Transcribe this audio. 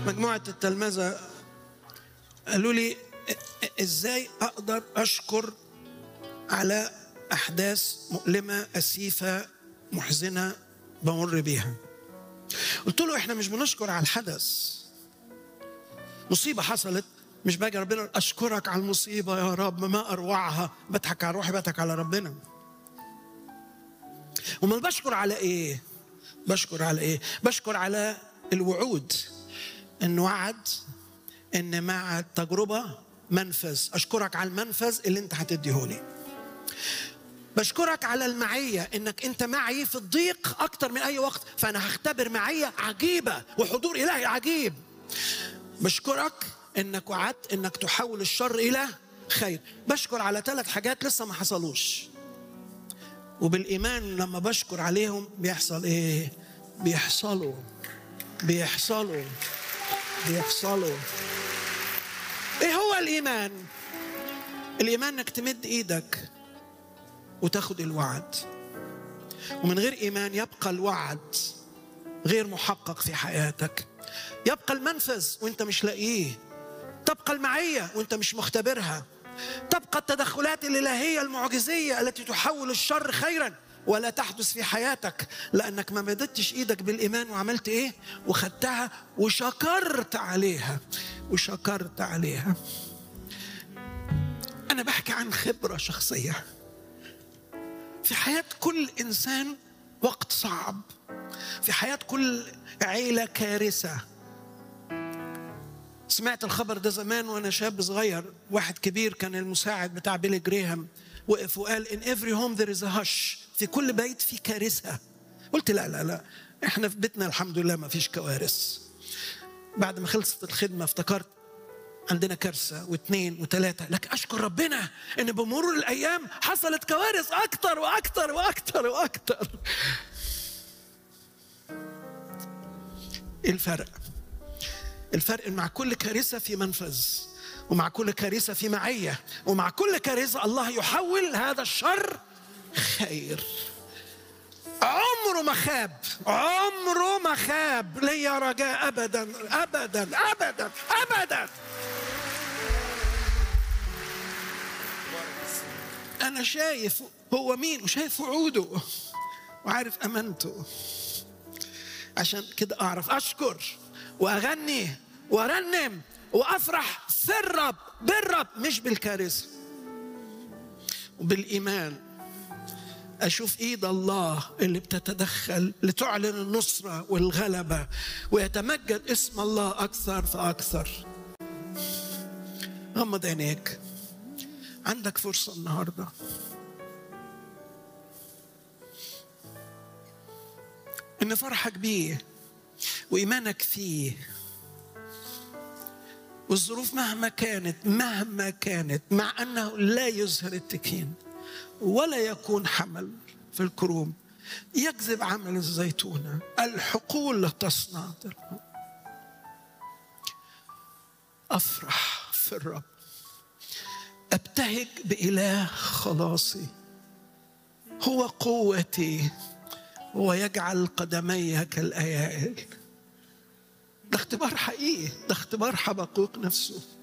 مجموعة التلمذة قالوا لي ازاي اقدر اشكر على احداث مؤلمة اسيفة محزنة بمر بيها قلت له احنا مش بنشكر على الحدث مصيبة حصلت مش باجي ربنا اشكرك على المصيبة يا رب ما اروعها بضحك على روحي بضحك على ربنا امال بشكر على ايه بشكر على ايه بشكر على الوعود ان وعد ان مع التجربه منفذ اشكرك على المنفذ اللي انت هتديهولي بشكرك على المعية انك انت معي في الضيق اكتر من اي وقت فانا هختبر معية عجيبة وحضور الهي عجيب بشكرك انك وعدت انك تحول الشر الى خير بشكر على ثلاث حاجات لسه ما حصلوش وبالايمان لما بشكر عليهم بيحصل ايه بيحصلوا بيحصلوا بيحصلوا ايه هو الايمان الايمان انك تمد ايدك وتاخد الوعد ومن غير ايمان يبقى الوعد غير محقق في حياتك يبقى المنفذ وانت مش لاقيه تبقى المعيه وانت مش مختبرها تبقى التدخلات الالهيه المعجزيه التي تحول الشر خيرا ولا تحدث في حياتك لانك ما مددتش ايدك بالايمان وعملت ايه وخدتها وشكرت عليها وشكرت عليها انا بحكي عن خبره شخصيه في حياه كل انسان وقت صعب في حياه كل عيله كارثه سمعت الخبر ده زمان وانا شاب صغير واحد كبير كان المساعد بتاع بيلي جريهام وقف وقال in every home there is a hush في كل بيت في كارثه قلت لا لا لا احنا في بيتنا الحمد لله ما فيش كوارث بعد ما خلصت الخدمه افتكرت عندنا كارثه واثنين وثلاثه لكن اشكر ربنا ان بمرور الايام حصلت كوارث اكتر واكتر واكتر واكتر ايه الفرق الفرق مع كل كارثه في منفذ ومع كل كارثه في معيه ومع كل كارثه الله يحول هذا الشر خير عمره ما خاب عمره ما خاب ليا رجاء ابدا ابدا ابدا ابدا انا شايف هو مين وشايف وعوده وعارف امانته عشان كده اعرف اشكر واغني وارنم وافرح في الرب بالرب مش بالكارثه وبالايمان اشوف ايد الله اللي بتتدخل لتعلن النصره والغلبه ويتمجد اسم الله اكثر فاكثر غمض عينيك عندك فرصه النهارده ان فرحك بيه وايمانك فيه والظروف مهما كانت مهما كانت مع انه لا يزهر التكين ولا يكون حمل في الكروم يكذب عمل الزيتونة الحقول لا تصنع أفرح في الرب أبتهج بإله خلاصي هو قوتي هو يجعل قدمي كالأيائل ده اختبار حقيقي ده اختبار حبقوق نفسه